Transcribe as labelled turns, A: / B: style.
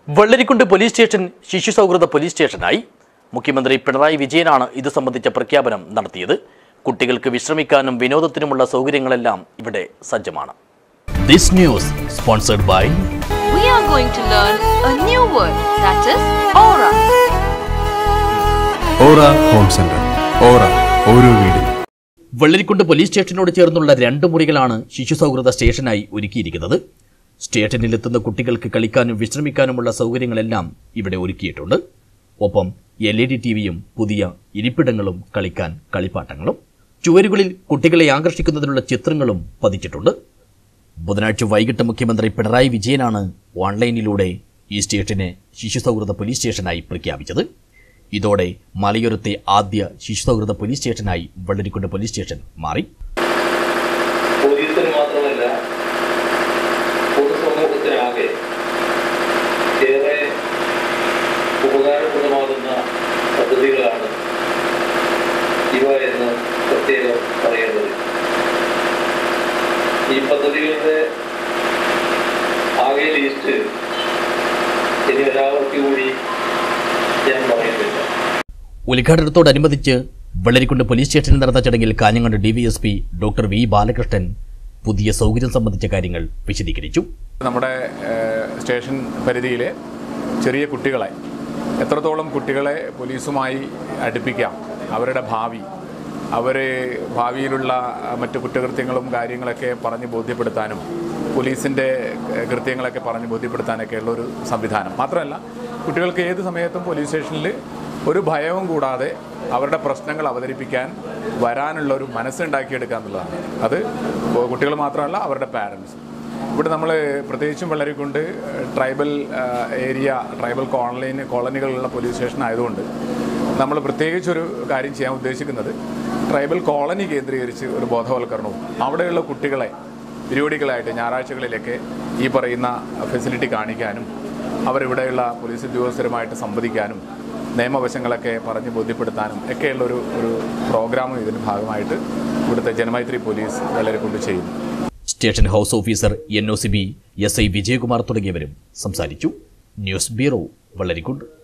A: Vellarikundu police station ശിശു സൗഹൃദ police സ്റ്റേഷനായി മുഖ്യമന്ത്രി പിണറായി വിജയനാണ് ഇത് സംബന്ധിച്ച പ്രഖ്യാപനം നടത്തിയത് കുട്ടികൾക്ക് വിശ്രമിക്കാനും വിനോദത്തിനുമുള്ള സൗകര്യങ്ങളെല്ലാം ഇവിടെ സജ്ജമാണ് this news sponsored by
B: we are going to learn a new word that is aura.
C: Aura home centre aura ഓരോ വീടും
A: വെള്ളരിക്കുണ്ട് പോലീസ് സ്റ്റേഷനോട് ചേർന്നുള്ള രണ്ട് മുറികളാണ് ശിശു സൗഹൃദ സ്റ്റേഷനായി ഒരുക്കിയിരിക്കുന്നത് സ്റ്റേഷനിലെത്തുന്ന കുട്ടികൾക്ക് കളിക്കാനും വിശ്രമിക്കാനുമുള്ള സൗകര്യങ്ങളെല്ലാം ഇവിടെ ഒരുക്കിയിട്ടുണ്ട് ഒപ്പം എൽ ഇ ഡി ടി വിയും പുതിയ ഇരിപ്പിടങ്ങളും കളിക്കാൻ കളിപ്പാട്ടങ്ങളും ചുവരുകളിൽ കുട്ടികളെ ആകർഷിക്കുന്നതിനുള്ള ചിത്രങ്ങളും പതിച്ചിട്ടുണ്ട് ബുധനാഴ്ച വൈകിട്ട് മുഖ്യമന്ത്രി പിണറായി വിജയനാണ് ഓൺലൈനിലൂടെ ഈ സ്റ്റേഷനെ ശിശു സൗഹൃദ പോലീസ് സ്റ്റേഷനായി പ്രഖ്യാപിച്ചത് ഇതോടെ മലയോരത്തെ ആദ്യ ശിശു സൗഹൃദ പോലീസ് സ്റ്റേഷനായി വെള്ളരിക്കുണ്ട് പോലീസ് സ്റ്റേഷൻ മാറി
D: പോലീസിന് മാത്രമല്ല പൊതുസമൂഹത്തിനാകെ ഏറെ ഉപകാരപ്രദമാകുന്ന പദ്ധതികളാണ് ഇവ എന്ന് പ്രത്യേകം പറയേണ്ടത് ഈ പദ്ധതികളുടെ ആകെ ലിസ്റ്റ് ഇനി ഒരാവർത്തി കൂടി ഞാൻ പറയുന്നില്ല
A: ഉദ്ഘാടനത്തോടനുബന്ധിച്ച് വെള്ളരിക്കുണ്ട് പോലീസ് സ്റ്റേഷനിൽ നടന്ന ചടങ്ങിൽ Kanhangad DYSP doctor V Balakrishnan പുതിയ സൗകര്യം സംബന്ധിച്ച കാര്യങ്ങൾ വിശദീകരിച്ചു
E: നമ്മുടെ ഏഹ്, സ്റ്റേഷൻ പരിധിയിലെ ചെറിയ കുട്ടികളെ എത്രത്തോളം കുട്ടികളെ പോലീസുമായി അടുപ്പിക്കാം അവരുടെ ഭാവി അവർ ഭാവിയിലുള്ള അഹ്, മറ്റു കുറ്റകൃത്യങ്ങളും കാര്യങ്ങളൊക്കെ പറഞ്ഞ് ബോധ്യപ്പെടുത്താനും പോലീസിൻ്റെ ഏഹ്, കൃത്യങ്ങളൊക്കെ പറഞ്ഞ് ബോധ്യപ്പെടുത്താനൊക്കെ ഉള്ളൊരു സംവിധാനം മാത്രമല്ല കുട്ടികൾക്ക് ഏത് സമയത്തും പോലീസ് സ്റ്റേഷനിൽ ഒരു ഭയവും കൂടാതെ അവരുടെ പ്രശ്നങ്ങൾ അവതരിപ്പിക്കാൻ വരാനുള്ള ഒരു മനസ്സുണ്ടാക്കിയെടുക്കുക എന്നുള്ളതാണ് അത് കുട്ടികൾ മാത്രമല്ല അവരുടെ പാരൻസ് ഇവിടെ നമ്മൾ പ്രത്യേകിച്ചും വളരെക്കൊണ്ട് ട്രൈബൽ ആ, ഏരിയ ട്രൈബൽ കോളനി കോളനികളുള്ള പോലീസ് സ്റ്റേഷൻ ആയതുകൊണ്ട് നമ്മൾ പ്രത്യേകിച്ചൊരു കാര്യം ചെയ്യാൻ ഉദ്ദേശിക്കുന്നത് ട്രൈബൽ കോളനി കേന്ദ്രീകരിച്ച് ഒരു ബോധവൽക്കരണവും അവിടെയുള്ള കുട്ടികളെ പരിപാടികളായിട്ട് ഞായറാഴ്ചകളിലൊക്കെ ഈ പറയുന്ന ഫെസിലിറ്റി കാണിക്കാനും അവരിവിടെയുള്ള പോലീസ് ഉദ്യോഗസ്ഥരുമായിട്ട് സംവദിക്കാനും നിയമവശങ്ങളൊക്കെ പറഞ്ഞ് ബോധ്യപ്പെടുത്താനും ഒക്കെയുള്ള ഒരു ഒരു പ്രോഗ്രാമും ഇതിൻ്റെ ഭാഗമായിട്ട് ഇവിടുത്തെ ജനമൈത്രി പോലീസ് വളരെ കൊണ്ട് ചെയ്യുന്നു
A: station house officer N O C B S I Vijayakumar തുടങ്ങിയവരും സംസാരിച്ചു ന്യൂസ് ബ്യൂറോ വെള്ളരിക്കുണ്ട്